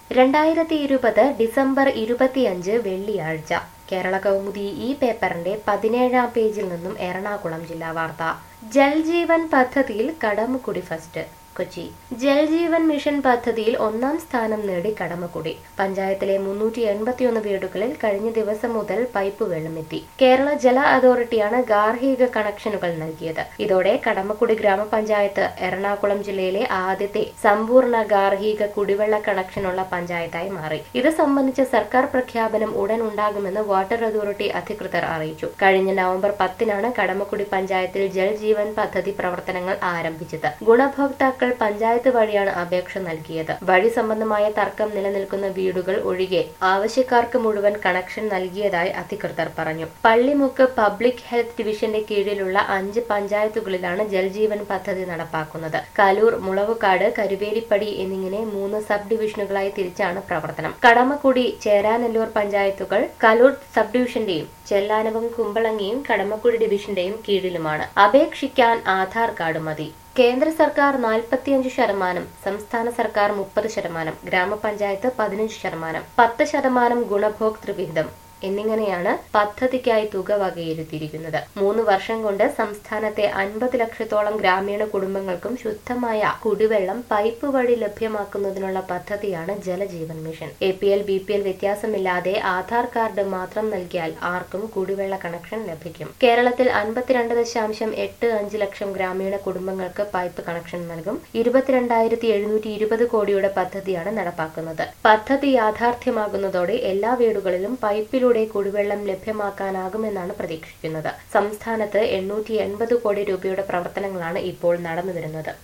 രണ്ടായിരത്തി ഇരുപത് ഡിസംബർ ഇരുപത്തിയഞ്ച് വെള്ളിയാഴ്ച കേരള കൗമുദി ഈ പേപ്പറിന്റെ പതിനേഴാം പേജിൽ നിന്നും എറണാകുളം ജില്ലാ വാർത്ത ജൽജീവൻ പദ്ധതിയിൽ കടമുക്കുടി ഫസ്റ്റ് കൊച്ചി ജൽജീവൻ മിഷൻ പദ്ധതിയിൽ ഒന്നാം സ്ഥാനം നേടി കടമക്കുടി പഞ്ചായത്തിലെ മുന്നൂറ്റി എൺപത്തിയൊന്ന് വീടുകളിൽ കഴിഞ്ഞ ദിവസം മുതൽ പൈപ്പ് വെള്ളമെത്തി കേരള ജല അതോറിറ്റിയാണ് ഗാർഹിക കണക്ഷനുകൾ നൽകിയത് ഇതോടെ കടമക്കുടി ഗ്രാമപഞ്ചായത്ത് എറണാകുളം ജില്ലയിലെ ആദ്യത്തെ സമ്പൂർണ്ണ ഗാർഹിക കുടിവെള്ള കണക്ഷനുള്ള പഞ്ചായത്തായി മാറി ഇത് സംബന്ധിച്ച സർക്കാർ പ്രഖ്യാപനം ഉടൻ ഉണ്ടാകുമെന്ന് വാട്ടർ അതോറിറ്റി അധികൃതർ അറിയിച്ചു കഴിഞ്ഞ നവംബർ പത്തിനാണ് കടമക്കുടി പഞ്ചായത്തിൽ ജൽജീവൻ പദ്ധതി പ്രവർത്തനങ്ങൾ ആരംഭിച്ചത് ഗുണഭോക്താക്കൾ പഞ്ചായത്ത് വഴിയാണ് അപേക്ഷ നൽകിയത് വഴി സംബന്ധമായ തർക്കം നിലനിൽക്കുന്ന വീടുകൾ ഒഴികെ ആവശ്യക്കാർക്ക് മുഴുവൻ കണക്ഷൻ നൽകിയതായി അധികൃതർ പറഞ്ഞു പള്ളിമുക്ക് പബ്ലിക് ഹെൽത്ത് ഡിവിഷന്റെ കീഴിലുള്ള അഞ്ച് പഞ്ചായത്തുകളിലാണ് ജൽജീവൻ പദ്ധതി നടപ്പാക്കുന്നത് കലൂർ മുളവുകാട് കരുവേലിപ്പടി എന്നിങ്ങനെ മൂന്ന് സബ് ഡിവിഷനുകളായി തിരിച്ചാണ് പ്രവർത്തനം കടമക്കുടി ചേരാനെല്ലൂർ പഞ്ചായത്തുകൾ കലൂർ സബ് ഡിവിഷന്റെയും ചെല്ലാനവും കുമ്പളങ്ങിയും കടമക്കുടി ഡിവിഷന്റെയും കീഴിലുമാണ് അപേക്ഷിക്കാൻ ആധാർ കാർഡ് മതി കേന്ദ്ര സർക്കാർ നാൽപ്പത്തിയഞ്ച് ശതമാനം സംസ്ഥാന സർക്കാർ മുപ്പത് ശതമാനം ഗ്രാമപഞ്ചായത്ത് പതിനഞ്ച് ശതമാനം പത്ത് ശതമാനം ഗുണഭോക്തൃ വിഹിതം എന്നിങ്ങനെയാണ് പദ്ധതിക്കായി തുക വകയിരുത്തിയിരിക്കുന്നത് മൂന്ന് വർഷം കൊണ്ട് സംസ്ഥാനത്തെ അൻപത് ലക്ഷത്തോളം ഗ്രാമീണ കുടുംബങ്ങൾക്കും ശുദ്ധമായ കുടിവെള്ളം പൈപ്പ് വഴി ലഭ്യമാക്കുന്നതിനുള്ള പദ്ധതിയാണ് Jal Jeevan mission A P L B P L വ്യത്യാസമില്ലാതെ ആധാർ കാർഡ് മാത്രം നൽകിയാൽ ആർക്കും കുടിവെള്ള കണക്ഷൻ ലഭിക്കും കേരളത്തിൽ അൻപത്തിരണ്ട് ദശാംശം എട്ട് അഞ്ച് ലക്ഷം ഗ്രാമീണ കുടുംബങ്ങൾക്ക് പൈപ്പ് കണക്ഷൻ നൽകും ഇരുപത്തിരണ്ടായിരത്തി എഴുന്നൂറ്റി ഇരുപത് കോടിയുടെ പദ്ധതിയാണ് നടപ്പാക്കുന്നത് പദ്ധതി യാഥാർത്ഥ്യമാകുന്നതോടെ എല്ലാ വീടുകളിലും പൈപ്പിലൂടെ കുടിവെള്ളം ലഭ്യമാക്കാനാകുമെന്നാണ് പ്രതീക്ഷിക്കുന്നത് സംസ്ഥാനത്ത് എണ്ണൂറ്റി എൺപത് കോടി രൂപയുടെ പ്രവർത്തനങ്ങളാണ് ഇപ്പോൾ നടന്നുവരുന്നത്